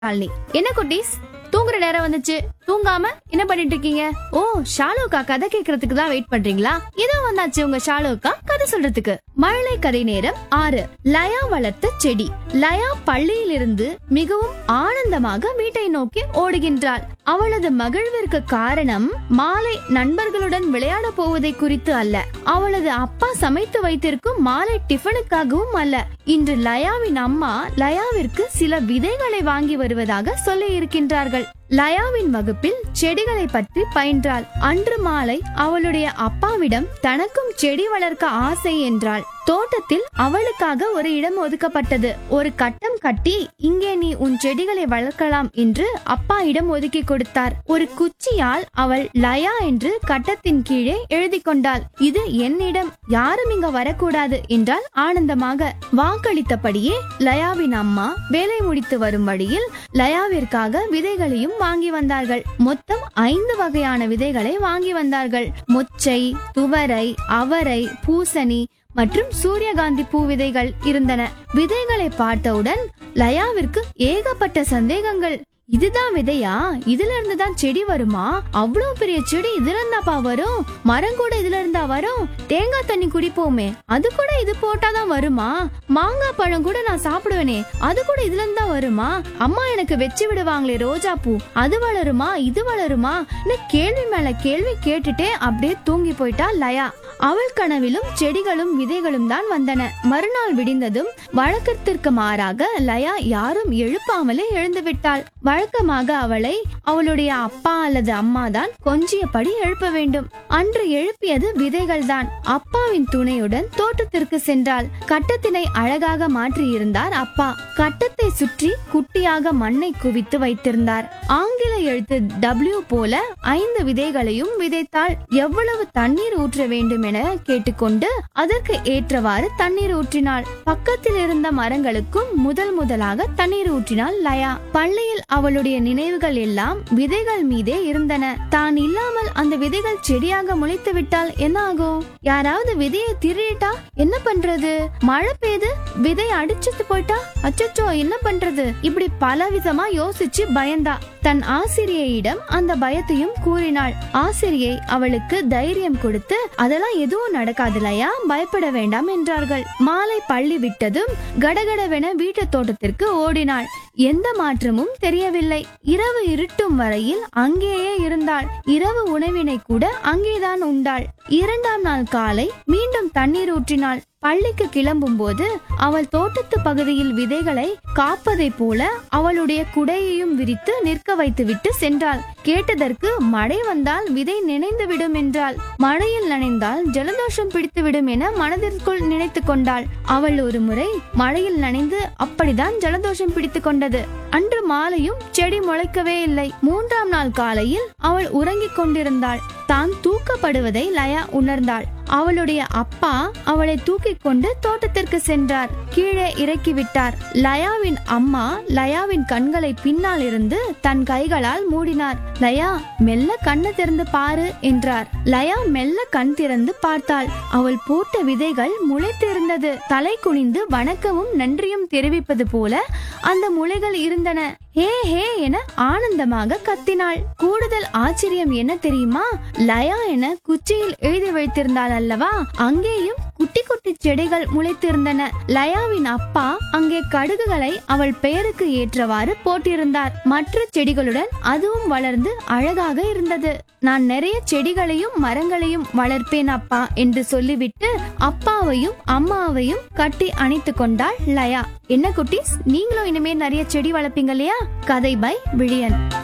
ஷாலினி என்ன குட்டீஸ் தூங்குற நேரம் வந்துச்சு தூங்காம என்ன பண்ணிட்டு இருக்கீங்க ஓ ஷாலுக்கா கதை கேக்குறதுக்கு தான் வெயிட் பண்றீங்களா இதோ வந்தாச்சு உங்க ஷாலுக்கா கதை சொல்றதுக்கு மழலை கதை நேரம் ஆறு லயா வளர்த்த செடி லயா பள்ளியிலிருந்து மிகவும் ஆனந்தமாக வீட்டை நோக்கி ஓடுகின்றாள் அவளது மகிழ்விற்கு காரணம் மாலை நண்பர்களுடன் விளையாட போவதை குறித்து அல்ல அவளது அப்பா சமைத்து வைத்திருக்கும் மாலை டிஃபனுக்காகவும் அல்ல இன்று லயாவின் அம்மா லயாவிற்கு சில விதைகளை வாங்கி வருவதாக சொல்லி இருக்கின்றார்கள் லயாவின் வகுப்பில் செடிகளை பற்றி பயின்றாள் அன்று மாலை அவளுடைய அப்பாவிடம் தனக்கும் செடி வளர்க்க ஆசை என்றாள் தோட்டத்தில் அவளுக்காக ஒரு இடம் ஒதுக்கப்பட்டது ஒரு கட்டம் கட்டி இங்கே நீ உன் செடிகளை வளர்க்கலாம் என்று அப்பா இடம் ஒதுக்கி கொடுத்தார் ஒரு குச்சியால் அவள் லயா என்று கட்டத்தின் கீழே எழுதி கொண்டாள் இது என்னிடம் யாரும் இங்க வரக்கூடாது என்றால் ஆனந்தமாக வாக்களித்தபடியே லயாவின் அம்மா வேலை முடித்து வரும் வழியில் லயாவிற்காக விதைகளையும் வாங்கி வந்தார்கள் மொத்தம் ஐந்து வகையான விதைகளை வாங்கி வந்தார்கள் மொச்சை துவரை அவரை பூசணி மற்றும் சூரியகாந்தி பூ விதைகள் இருந்தன விதைகளை பார்த்தவுடன் லயாவிற்கு ஏகப்பட்ட சந்தேகங்கள் இதுதான் விதையா இதுல இருந்து தான் செடி வருமா அவ்வளவு பெரிய செடி இதுல இருந்தாப்பா வரும் மரம் கூட இதுல இருந்தா வரும் தேங்காய் தண்ணி குடிப்போமே அது கூட இது போட்டாதான் வருமா மாங்காய் பழம் கூட நான் சாப்பிடுவேனே அது கூட இதுல இருந்தா வருமா அம்மா எனக்கு வச்சு விடுவாங்களே ரோஜா பூ அது வளருமா இது வளருமா கேள்வி மேல கேள்வி கேட்டுட்டே அப்படியே தூங்கி போயிட்டா லயா அவள் கனவிலும் செடிகளும் விதைகளும் தான் வந்தன மறுநாள் விடிந்ததும் வழக்கத்திற்கு மாறாக லயா யாரும் எழுப்பாமலே எழுந்து விட்டாள் வழக்கமாக அவளை அவளுடைய அப்பா அல்லது அம்மா தான் கொஞ்சியபடி எழுப்ப வேண்டும் அன்று எழுப்பியது விதைகள் தான் அப்பாவின் துணையுடன் தோட்டத்திற்கு சென்றாள் கட்டத்தினை அழகாக மாற்றி இருந்தார் அப்பா கட்டத்தை சுற்றி குட்டியாக மண்ணை குவித்து வைத்திருந்தார் ஆங்கில எழுத்து டபிள்யூ போல ஐந்து விதைகளையும் விதைத்தால் எவ்வளவு தண்ணீர் ஊற்ற வேண்டும் என கேட்டுக்கொண்டு அதற்கு ஏற்றவாறு தண்ணீர் ஊற்றினாள் பக்கத்தில் இருந்த மரங்களுக்கும் முதல் முதலாக தண்ணீர் ஊற்றினாள் லயா பள்ளியில் அவளுடைய நினைவுகள் எல்லாம் விதைகள் மீதே இருந்தன தான் இல்லாமல் அந்த விதைகள் செடியாக முளைத்து விட்டால் என்ன ஆகும் யாராவது விதையை திருடிட்டா என்ன பண்றது மழை பெய்து விதை அடிச்சுட்டு போயிட்டா அச்சச்சோ என்ன பண்றது இப்படி பல விதமா யோசிச்சு பயந்தா தன் ஆசிரியையிடம் அந்த பயத்தையும் கூறினாள் ஆசிரியை அவளுக்கு தைரியம் கொடுத்து அதெல்லாம் எதுவும் நடக்காதுலையா பயப்பட வேண்டாம் என்றார்கள் மாலை பள்ளி விட்டதும் கடகடவென வீட்டு தோட்டத்திற்கு ஓடினாள் எந்த மாற்றமும் தெரியவில்லை இரவு இருட்டும் வரையில் அங்கேயே இருந்தாள் இரவு உணவினை கூட அங்கேதான் உண்டாள் இரண்டாம் நாள் காலை மீண்டும் தண்ணீர் ஊற்றினாள் பள்ளிக்கு கிளம்பும் போது அவள் தோட்டத்து பகுதியில் விதைகளை காப்பதைப் போல அவளுடைய குடையையும் விரித்து நிற்க வைத்துவிட்டு சென்றாள் கேட்டதற்கு மழை வந்தால் விதை நினைந்து விடும் என்றாள் மழையில் நனைந்தால் ஜலதோஷம் பிடித்துவிடும் என மனதிற்குள் நினைத்து கொண்டாள் அவள் ஒரு முறை மழையில் நனைந்து அப்படிதான் ஜலதோஷம் பிடித்து கொண்டது அன்று மாலையும் செடி முளைக்கவே இல்லை மூன்றாம் நாள் காலையில் அவள் உறங்கிக் கொண்டிருந்தாள் தான் தூக்கப்படுவதை லயா உணர்ந்தாள் அவளுடைய அப்பா அவளை தூக்கிக் கொண்டு தோட்டத்திற்கு சென்றார் கீழே இறக்கி விட்டார் லயாவின் அம்மா லயாவின் கண்களை பின்னால் இருந்து தன் கைகளால் மூடினார் லயா மெல்ல கண்ணை திறந்து பாரு என்றார் லயா மெல்ல கண் திறந்து பார்த்தாள் அவள் போட்ட விதைகள் முளைத்திருந்தது தலை குனிந்து வணக்கமும் நன்றியும் தெரிவிப்பது போல அந்த முளைகள் இருந்தன ஹே ஹே என ஆனந்தமாக கத்தினாள் கூடுதல் ஆச்சரியம் என்ன தெரியுமா லயா என குச்சியில் எழுதி வைத்திருந்தாள் அல்லவா அங்கேயும் குட்டி குட்டி செடிகள் முளைத்திருந்தன லயாவின் அப்பா அங்கே கடுகுகளை அவள் பெயருக்கு ஏற்றவாறு போட்டிருந்தார் மற்ற செடிகளுடன் அதுவும் வளர்ந்து அழகாக இருந்தது நான் நிறைய செடிகளையும் மரங்களையும் வளர்ப்பேன் அப்பா என்று சொல்லிவிட்டு அப்பாவையும் அம்மாவையும் கட்டி அணைத்து கொண்டாள் லயா என்ன குட்டீஸ் நீங்களும் இனிமே நிறைய செடி வளர்ப்பீங்க இல்லையா கதை பை விழியன்